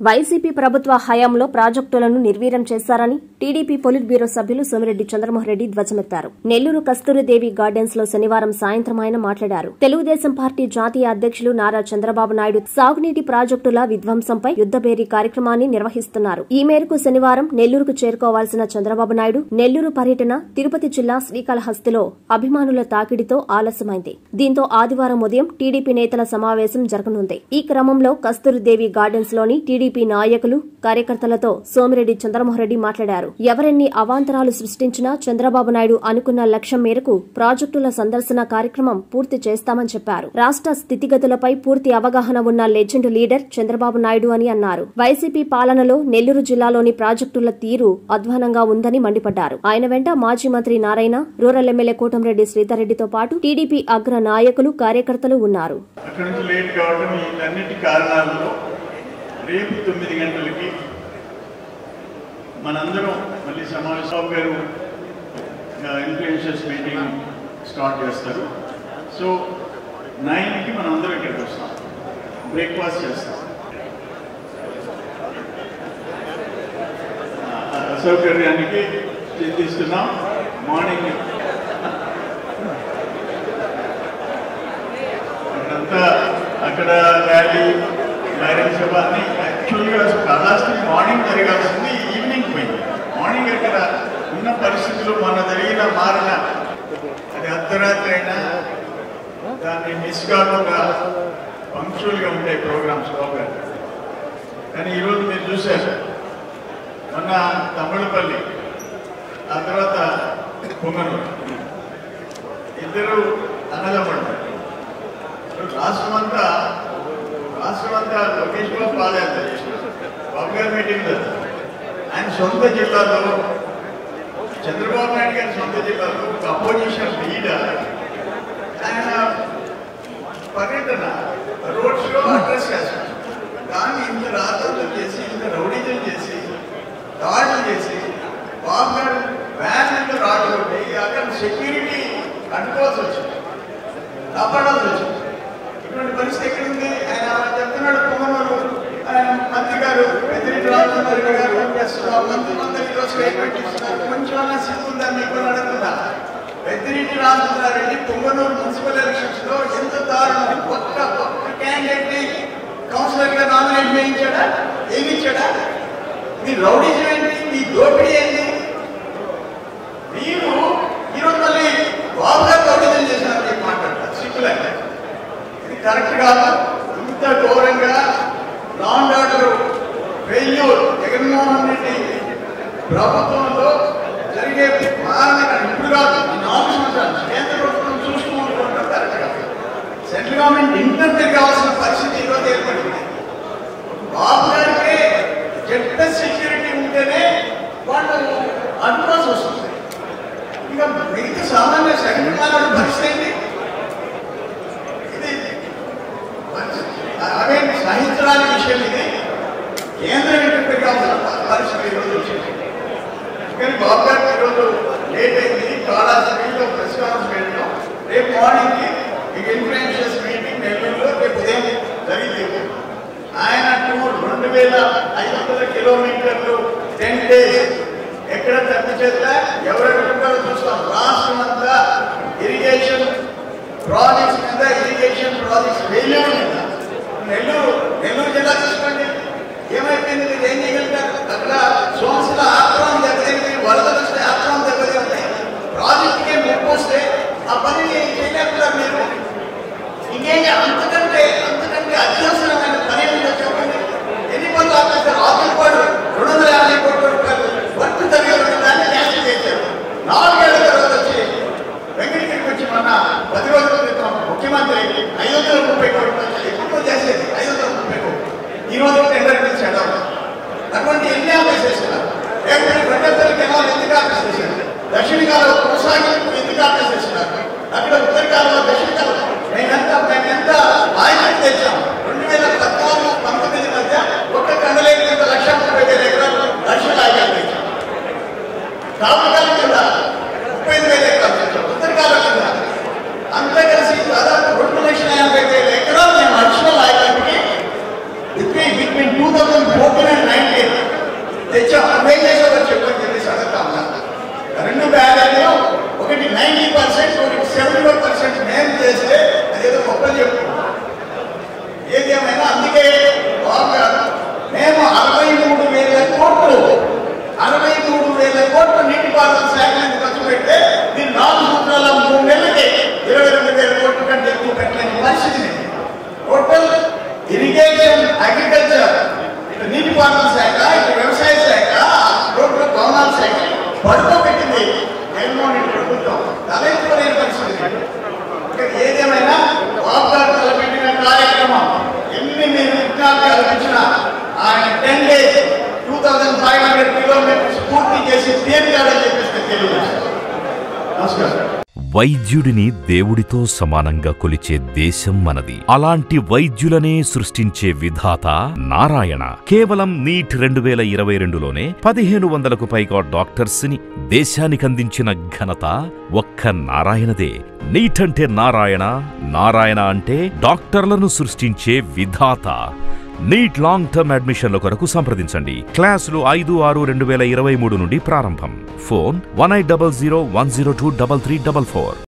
YCP ప్రభుత్వ హయాంలో ప్రాజెక్టులను నిర్వీర్యం చేశారని టీడీపీ పొలిట్ బ్యూరో సభ్యులు సోమిరెడ్డి చంద్రమోహన్ రెడ్డి ధ్వజమెత్తారు నెల్లూరు కస్తూరిదేవి గార్డెన్స్ లో శనివారం సాయంత్రం ఆయన మాట్లాడారు తెలుగుదేశం పార్టీ జాతీయ అధ్యక్షులు నారా చంద్రబాబు నాయుడు సాగునీటి ప్రాజెక్టుల విధ్వంసంపై యుద్దబేరీ కార్యక్రమాన్ని నిర్వహిస్తున్నారు ఈ మేరకు శనివారం నెల్లూరుకు చేరుకోవాల్సిన చంద్రబాబు నాయుడు నెల్లూరు పర్యటన తిరుపతి జిల్లా శ్రీకాళహస్తిలో అభిమానుల తాకిడితో ఆలస్యమైంది దీంతో ఆదివారం ఉదయం టీడీపీ నేతల సమావేశం జరగనుంది ఈ క్రమంలో కస్తూరిదేవి గార్డెన్స్ లోని టీడీపీ నాయకులు కార్యకర్తలతో సోమిరెడ్డి చంద్రమోహన్ రెడ్డి మాట్లాడారు ఎవరెన్ని అవాంతరాలు సృష్టించినా చంద్రబాబు నాయుడు అనుకున్న లక్ష్యం మేరకు ప్రాజెక్టుల సందర్శన కార్యక్రమం పూర్తి చేస్తామని చెప్పారు రాష్ట్ర స్థితిగతులపై పూర్తి అవగాహన ఉన్న లెజెండ్ లీడర్ చంద్రబాబు నాయుడు అని అన్నారు వైసీపీ పాలనలో నెల్లూరు జిల్లాలోని ప్రాజెక్టుల తీరు అధ్వానంగా ఉందని మండిపడ్డారు ఆయన వెంట మాజీ మంత్రి నారాయణ రూరల్ ఎమ్మెల్యే కోటంరెడ్డి శ్రీధర్రెడ్డితో పాటు టీడీపీ అగ్ర నాయకులు కార్యకర్తలు ఉన్నారు అక్కడి నుంచి లేట్ కావడం వీటన్నిటి కారణాలలో రేపు తొమ్మిది గంటలకి మనందరం మళ్ళీ సమావేశం గారు ఇన్ఫ్లుయెన్షియస్ మీటింగ్ స్టార్ట్ చేస్తారు సో నైన్కి మనం అందరం ఇక్కడికి వస్తాం బ్రేక్ఫాస్ట్ చేస్తాం ఆ, అసౌకర్యానికి చింతిస్తున్నాం మార్నింగ్ అక్కడంతా అక్కడ ర్యాలీ బహిరంగ సభ అని యాక్చువల్గా కళాస్తి మార్నింగ్ జరగాల్సింది ఈవినింగ్ పోయింది మార్నింగ్ అక్కడ ఉన్న పరిస్థితులు మన జరిగిన మారిన అది అర్ధరాత్రి అయినా దాన్ని మిస్ కాకుండా పంక్చువల్గా ఉంటాయి ప్రోగ్రామ్స్ లోపల కానీ ఈరోజు మీరు చూశారు మొన్న తమిళపల్లి ఆ తర్వాత పొంగనూరు ఇద్దరు అన్నదమ్ముడు రాష్ట్రం అంతా రాష్ట్రం అంతా లోకేష్ బాబు పాదయాత్ర చేసినారు బాబు గారి మీటింగ్ లేదు ఆయన సొంత జిల్లాలో చంద్రబాబు నాయుడు గారి సొంత జిల్లాలో ఒక అపోజిషన్ లీడర్ ఆయన పర్యటన రోడ్ షో అడ్రస్ చేశారు దాన్ని ఇంత రాత్రులు చేసి ఇంత రౌడీజం చేసి దాడులు చేసి బాబు గారు వ్యాన్ ఇంత రాడు కొట్టి అక్కడ సెక్యూరిటీ అడ్డుకోవాల్సి వచ్చింది కాపాడాల్సి వచ్చింది ఇటువంటి పరిస్థితి ఎక్కడ ఉంది ఆయన చెప్తున్నాడు పొంగనూరు ఆయన మంత్రి గారు పెద్దిరెడ్డి రామచంద్ర గారు చేస్తున్నారు మంత్రులందరూ ఈరోజు స్టేట్మెంట్ ఇస్తున్నారు కొంచెం అన్నా సిగ్గు ఉందా మీకు అని అడుగుతున్నా పెద్దిరెడ్డి రామచంద్రారెడ్డి పొంగనూరు మున్సిపల్ ఎలక్షన్స్ లో ఎంత దారుణం ఒక్క ఒక్క క్యాండిడేట్ ని కౌన్సిలర్ గా నామినేట్ చేయించాడా ఏమి ఇచ్చాడా మీ రౌడీజం ఏంటి మీ దోపిడీ ఏంటి మీరు ఈరోజు మళ్ళీ బాబు గారు రౌడీజం చేసినారని చెప్పి మాట్లాడతారు సిగ్గులేక ఇది కరెక్ట్ కాదు ఇంత ఘోరంగా law and order failure Jaganmohan Reddy ప్రభుత్వంలో జరిగే మారణ ఇప్పుడు కాదు ఈ నాలుగు సంవత్సరాలు కేంద్ర ప్రభుత్వం చూస్తూ ఉంటుండడం కరెక్ట్ కాదు సెంట్రల్ గవర్నమెంట్ ఇంటర్ఫియర్ కావాల్సిన పరిస్థితి ఈరోజు ఏర్పడింది బాబు గారికి జట్ట సెక్యూరిటీ ఉంటేనే వాళ్ళు అడ్వాన్స్ వస్తుంది ఇంకా మిగతా సామాన్య సగటు మానవుడి పరిస్థితి ఏంటి ఇది అవే సహించడానికి విషయం ఇది కేంద్రం ఇంటర్ఫియర్ కావాల్సిన పరిస్థితి ఈరోజు వచ్చింది కానీ బాబు గారికి ఈరోజు లేట్ అయింది చాలా స్పీడ్లో ప్రెస్ కాన్ఫరెన్స్ పెట్టడం రేపు మార్నింగ్కి మీకు ఇన్ఫ్లుయెన్షియస్ మీటింగ్ నెల్లూరులో రేపు ఉదయం జరిగింది ఆయన టూర్ రెండు వేల ఐదు వందల కిలోమీటర్లు టెన్ డేస్ ఎక్కడ తప్పించేట్లా ఎవరెక్కడ చూస్తాం రాష్ట్రం అంతా ఇరిగేషన్ ప్రాజెక్ట్స్ మీద ఇరిగేషన్ ప్రాజెక్ట్స్ ఫెయిల్యూర్ మీద నెల్లూరు నెల్లూరు జిల్లా తీసుకోండి ఏమైపోయింది మీరు ఏం చేయగలుగుతారు అక్కడ సోమశిల ఆక్రమణ దెబ్బతింది వరదలు వస్తే ఆక్రమణ దెబ్బతింది ప్రాజెక్ట్కే ముప్పు వస్తే ఆ పనిని చేయలేకపోతారు మీరు ఇంకేం అంతకంటే అంతకంటే అత్యవసరమైన పని ఉందో చెప్పండి ఎన్ని పనులు ఆపేస్తారు ఆకులపాడు రెండు వందల యాభై కోట్ల రూపాయలు వర్క్ తరగతి దాన్ని క్యాన్సిల్ చేశారు నాలుగేళ్ల తర్వాత వచ్చి వెంకటగిరికి వచ్చి మొన్న పది రోజుల క్రితం ముఖ్యమంత్రి ఐదు వందల ముప్పై కోట్ల రూపాయలు ఎక్కువ చేసేది ఐదు వందల ముప్పై కోట్లు ఈ రోజు టెండర్ పిలిచాడు అటువంటి ఎన్ని ఆపేసేస్తున్నారు లేకపోతే రెండెత్తల కెనాల్ ఎందుకు ఆపేసేసారు దక్షిణ కాలం కొనసాగింపు ఎందుకు ఆపేసేస్తున్నారు అక్కడ ఉత్తర కాలం దక్షిణ కాలం మేమెంత మేమెంత ఆయనకు తెచ్చాం రెండు వేల పద్నాలుగు పంతొమ్మిది మధ్య ఒక్క కండలేని లక్ష ముప్పై వేల ఎకరాలు లక్షల ఆగాలు తెచ్చాం కాపుకాలం కింద ముప్పై ఐదు వేల ఎకరాలు తెచ్చాం ఉత్తర కాలం కింద అంతా కలిసి దాదాపు రెండు లక్షల యాభై వేల ఎకరాలు మేము అడిషనల్ ఆగాలకి between between two thousand fourteen వైద్యుడిని దేవుడితో సమానంగా కొలిచే దేశం మనది అలాంటి వైద్యులనే సృష్టించే విధాత నారాయణ కేవలం నీట్ రెండు వేల ఇరవై రెండులోనే పదిహేను వందలకు పైగా డాక్టర్స్ ని దేశానికందించిన ఘనత ఒక్క నారాయణదే నీట్ అంటే నారాయణ నారాయణ అంటే డాక్టర్లను సృష్టించే విధాత నీట్ లాంగ్ టర్మ్ అడ్మిషన్ల కొరకు సంప్రదించండి క్లాసులు ఐదు ఆరు రెండు వేల ఇరవై మూడు నుండి ప్రారంభం phone one eight double zero one zero two double three double four